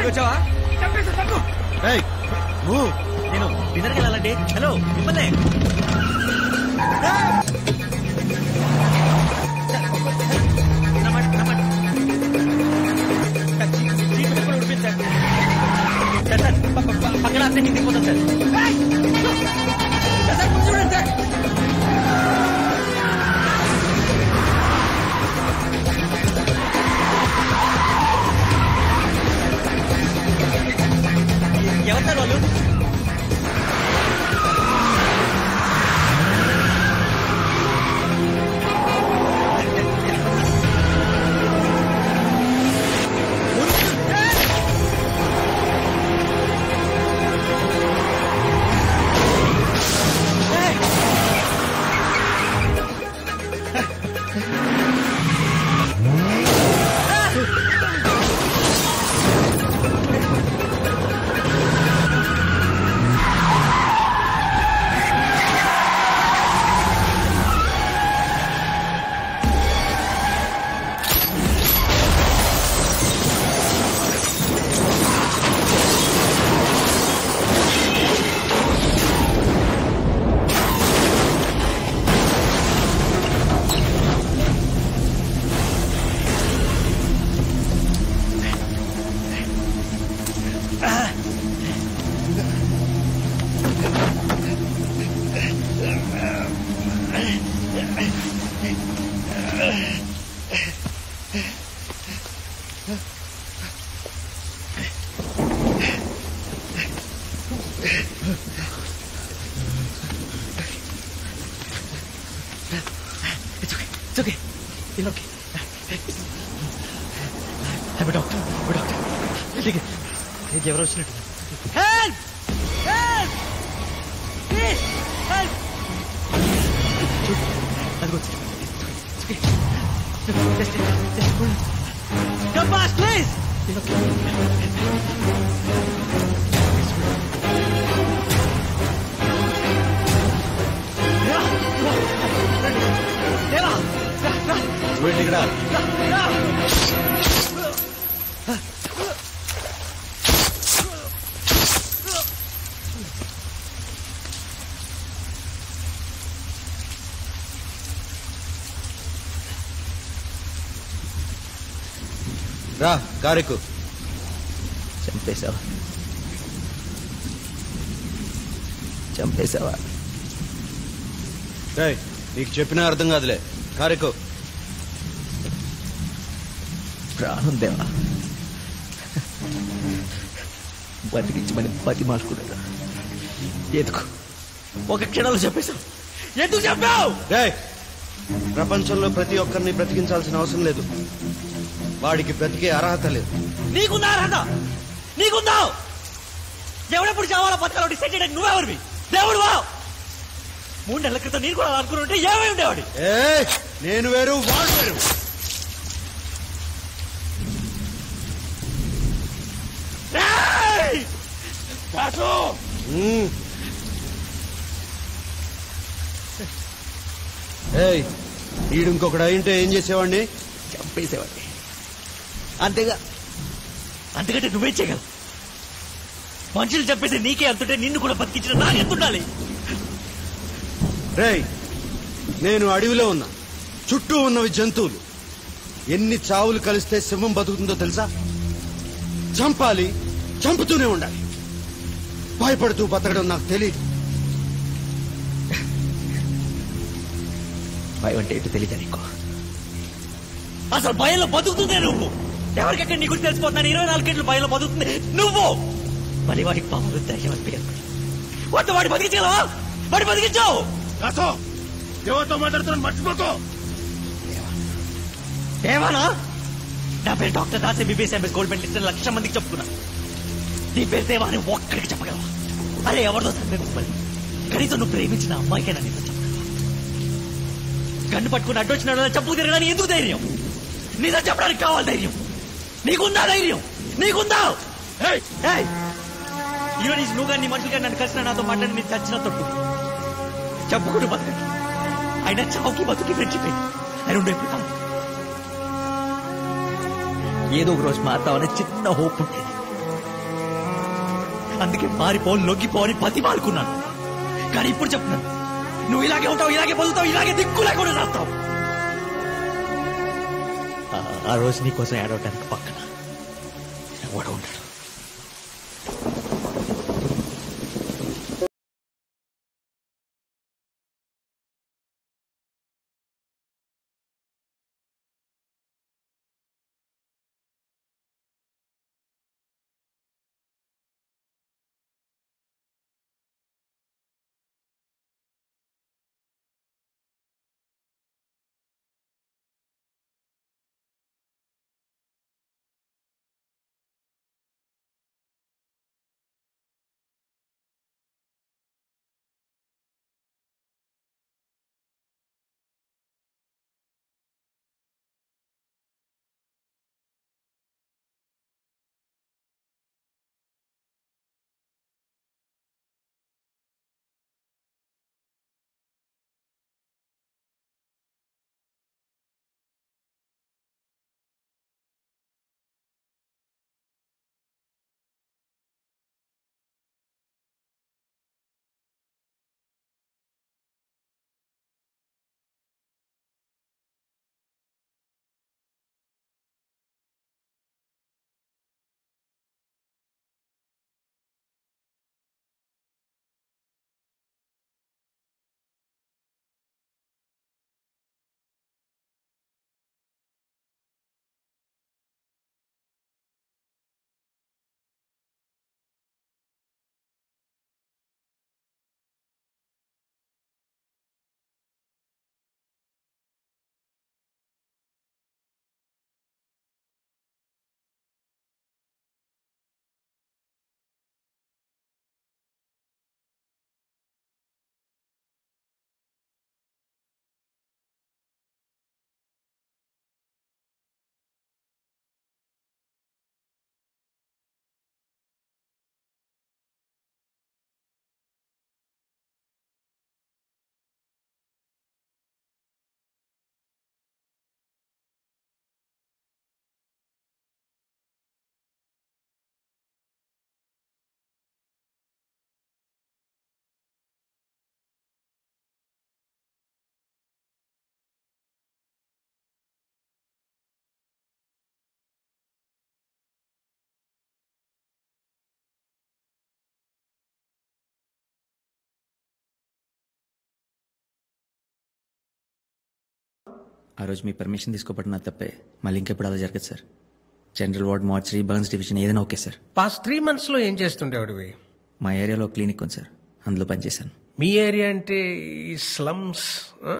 వచ్చావా ఏయ్, నువ్వు నేను డిన్నర్కి వెళ్ళాలండి హలో మిమ్మల్ని పక్కన అన్నీ కిందికి పోతాం సార్ సార్, ముందు చూడండి సార్ ఎవరు సార్ వాళ్ళు It's okay. It's okay. You're okay. I'm a doctor. I'm a doctor. Take it. నీకు ఎవరు వచ్చినట్టు హెల్ప్ హెల్ప్ ప్లీజ్ హెల్ప్ అదిగో just just come fast please Deva చూడండి ఇక్కడ రా కారెక్కు చంపేశావా చంపేశావా రేయ్, నీకు చెప్పినా అర్థం కాదులే కారెక్కు ప్రాణం దేవా బతికించమని బతి మార్చుకున్నాడు ఎందుకు ఒక క్షణంలో చెప్పేశావు ఎందుకు చెప్పావు రేయ్ ప్రపంచంలో ప్రతి ఒక్కరిని బ్రతికించాల్సిన అవసరం లేదు వాడికి బ్రతికే అర్హత లేదు నీకుందా అర్హత నీకుందా ఎవడెప్పుడు చావాలో బతకాలో డిసైడ్ చేయడానికి నువ్వెవరివి దేవుడు వా మూడు నెలల క్రితం నేను కూడా అలా అనుకుని ఉంటే ఏమై ఉండేవాడి ఏ నేను వేరు వాడు వేరు రేయ్! వాసు! మ్మ్. ఏయ్ ఈడు ఇంకొకడు అయింటే ఏం చేసేవాడిని చంపేసేవాడిని అంతేగా అంతకంటే నువ్వేం చేయగలవు మనుషులు చంపేసి నీకే అంతుంటే నిన్ను కూడా బతికించిన నాకు ఎంత ఉండాలి రేయ్ నేను అడవిలో ఉన్నా చుట్టూ ఉన్నవి జంతువులు ఎన్ని చావులు కలిస్తే సింహం బతుకుతుందో తెలుసా చంపాలి చంపుతూనే ఉండాలి భయపడుతూ బతకడం నాకు తెలియదు భయం అంటే ఏంటో తెలియదా నీకు అసలు భయంలో బతుకుతుందే నువ్వు ఎవరికెక్కడ నీ గురించి తెలిసిపోతున్నాను ఇరవై నాలుగు గంటలు భయంలో బతుకుతుంది నువ్వు మరి వాడికి పాపలు ధైర్యం అనిపించాలి వాడితో వాడి బతికించగలవా వాడి బతికించావు రాసో ఎవరితో మాట్లాడుతున్నాను మర్చిపోకో ఏమన్నా నా పేరు doctor Das M B B S M S gold medalist అని లక్ష మందికి చెప్పుకున్నా నీ పేరు దేవా అని ఒక్కడికి చెప్పగలవా అరే ఎవరిదో సరే మిమ్మల్ని కనీసం నువ్వు ప్రేమించిన అమ్మాయికైనా నీతో చెప్పగలవా గన్ను పట్టుకుని అడ్డొచ్చిన వాళ్ళని చంపు తిరగడానికి ఎందుకు ధైర్యం నిజం చెప్పడానికి కావాలి ధైర్యం నీకుందా ధైర్యం నీకుందా ఏయ్, ఏయ్! ఈరోజు నుంచి నువ్వు కానీ నీ మనుషులు కానీ నన్ను కలిసిన నాతో మాట్లాడి నేను చచ్చిన తట్టు చెప్పుకుంటూ బతకండి అయినా చావుకి బతుకి ఫ్రెండ్షిప్ ఆయన ఉండే ఇప్పుడు కాదు ఏదో ఒక రోజు మారుతామనే చిన్న హోప్ ఉండేది అందుకే మారిపో లొంగిపో అని పతి మారుకున్నాను కానీ ఇప్పుడు చెప్తున్నాను నువ్వు ఇలాగే ఉంటావు ఇలాగే బతుకుతావు ఇలాగే దిక్కు లేకుండా చేస్తావు ఆ- ఆ రోజు నీకోసం ఏడవటానికి పక్కన ఎవడ ఉంటాడు ఆ రోజు మీ పర్మిషన్ తీసుకోబట్టిన తప్పే మళ్ళీ ఇంకెప్పుడు అలా జరగదు sir general ward mortuary burns division ఏదైనా okay sir past three months లో ఏం చేస్తుండేవాడివి మా ఏరియాలో క్లినిక్ ఉంది సార్ అందులో పనిచేశాను మీ ఏరియా అంటే ఈ స్లమ్స్ ఆ?